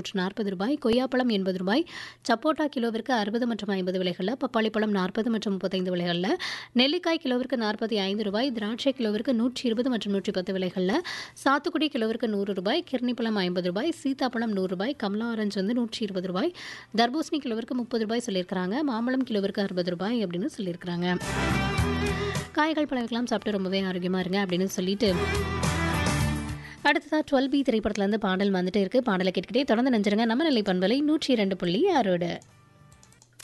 நூற்று நாற்பது ரூபாய் கொய்யாப்பழம் எண்பது ரூபாய் சப்போட்டா கிலோவிற்கு அறுபது மற்றும் ஐம்பது விலைகளில் பப்பாளி பழம் நாற்பது மற்றும் முப்பத்தைந்து விலைகளில் நெல்லிக்காய் கிலோவிற்கு நாற்பத்தி ஐந்து ரூபாய் திராட்சை கிலோவிற்கு நூற்றி இருபது மற்றும் நூற்றி பத்து விலைகளில் சாத்துக்குடி கிலோவிற்கு நூறு ரூபாய் கிர்ணிப்பழம் ஐம்பது ரூபாய் சீதாப்பழம் நூறு ரூபாய் கமலா ஆரஞ்சு வந்து நூற்றி இருபது ரூபாய் தர்பூசணி கிலோவிற்கு முப்பது ரூபாய் சொல்லியிருக்கிறாங்க மாம்பழம் கிலோவிற்கு அறுபது ரூபாய் அப்படின்னு சொல்லியிருக்கிறாங்க காய்கள் பழங்கள்லாம் சாப்பிட்டு ரொம்பவே ஆரோக்கியமாக இருங்க அப்படின்னு சொல்லிட்டு அடுத்ததாக டுவெல் பி திரைப்படத்துலேருந்து பாடல் வந்துட்டு இருக்கு பாடலை கேட்டுக்கிட்டே தொடர்ந்து நெஞ்சிருங்க நம்ம நிலை பண்பலை நூற்றி இரண்டு புள்ளி ஆறோடு